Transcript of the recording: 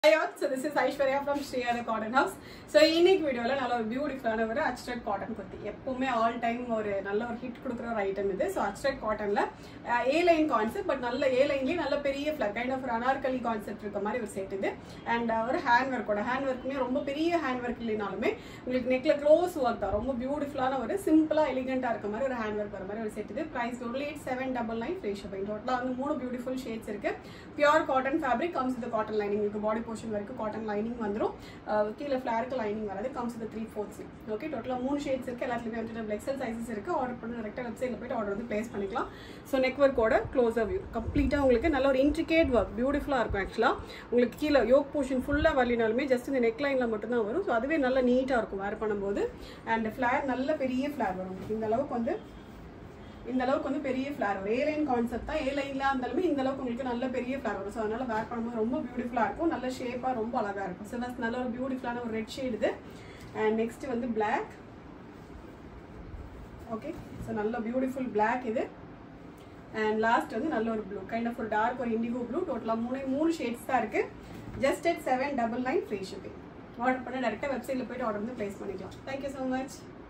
so this is Aishwarya from Sriyatha cotton house so இன்னைக்கு வீடியோவில் நல்ல ஒரு பியூட்டிஃபுல்லான ஒரு அச்ரட் காட்டன் குர்த்தி எப்பவுமே ஆல் டைம் ஒரு நல்ல ஒரு ஹிட் கொடுக்குற ஒரு ஐட்டம் இது ஸோ அச்ரட் காட்டனில் ஏ லைன் கான்செப்ட் பட் நல்ல ஏ லைன்லேயே நல்ல பெரிய ஃப்ளக் கைண்ட் ஆஃப் ஒரு அனார்கலி கான்செப்ட் இருக்க மாதிரி ஒரு செட் இது அண்ட் ஒரு ஹேண்ட் ஒர்க்கோட ஹேண்ட் ஒர்க்குமே ரொம்ப பெரிய ஹேண்ட் ஒர்க் இல்லைனாலுமே உங்களுக்கு நெக்ல க்ளோஸ் ஒர்க் தான் ரொம்ப பியூட்டிஃபுல்லான ஒரு சிம்பிளாக எலிகென்ட்டாக இருக்க மாதிரி ஒரு ஹேண்ட் ஒர்க் வர மாதிரி ஒரு செட் இது price only eight seven double nine free shipping டோட்டலாக வந்து மூணு பியூட்டிஃபுல் ஷேட்ஸ் இருக்கு pure cotton fabric comes with cotton lining உங்களுக்கு பாடி போர்ஷன் வரைக்கும் காட்டன் லைனிங் வந்துடும் கீழே ஃப்ளாருக்கு லைனிங் வராது comes with three fourths okay டோட்டலாக மூணு ஷேட்ஸ் இருக்கு எல்லாத்துலேயுமே வந்து நம்ம எக்ஸல் சைஸஸ் இருக்கு ஆர்டர் பண்ணி டேரெக்டாக வெப்சைட்டில் போயிட்டு ஆர்டர் வந்து ப்ளேஸ் பண்ணிக்கலாம் ஸோ நெக் ஒர்க்கோட க்ளோஸர் வியூ கம்ப்ளீட்டாக உங்களுக்கு நல்ல ஒரு இன்ட்ரிகேட் ஒர்க் பியூட்டிஃபுல்லாக இருக்கும் ஆக்சுவலாக உங்களுக்கு கீழே யோக் போர்ஷன் ஃபுல்லாக வரலினாலுமே ஜஸ்ட் இந்த நெக் லைனில் மட்டும்தான் வரும் ஸோ அதுவே நல்ல நீட்டாக இருக்கும் வேர் பண்ணும்போது அண்ட் ஃப்ளார் நல்ல பெரிய ஃப்ளார் வரும் உங்களுக்கு இந்த அளவுக்கு வந்து இந்த அளவுக்கு வந்து பெரிய ஃப்ளார் வரும் ஏ லைன் கான்செப்ட் தான் ஏ லைன்ல இருந்தாலுமே இந்த அளவுக்கு உங்களுக்கு நல்ல பெரிய ஃப்ளார் வரும் ஸோ அதனால வேர் பண்ணும்போது ரொம்ப பியூட்டிஃபுல்லாக இருக்கும் நல்ல ஷேப்பாக ரொம்ப அழகாக இருக்கும் ஸோ நல்ல ஒரு பியூட்டிஃபுல்லான ஒரு ரெட் ஷேட் இது அண்ட் நெக்ஸ்ட் வந்து பிளாக் ஓகே ஸோ நல்ல பியூட்டிஃபுல் பிளாக் இது அண்ட் லாஸ்ட் வந்து நல்ல ஒரு ப்ளூ கைண்ட் ஆஃப் ஒரு டார்க் ஒரு இண்டிகோ ப்ளூ டோட்டலாக மூணு மூணு ஷேட்ஸ் தான் இருக்கு just at seven double nine free shipping order பண்ண டேரெக்டாக வெப்சைட்டில் போயிட்டு ஆர்டர் வந்து ப்ளேஸ் பண்ணிக்கலாம் தேங்க்யூ ஸோ மச்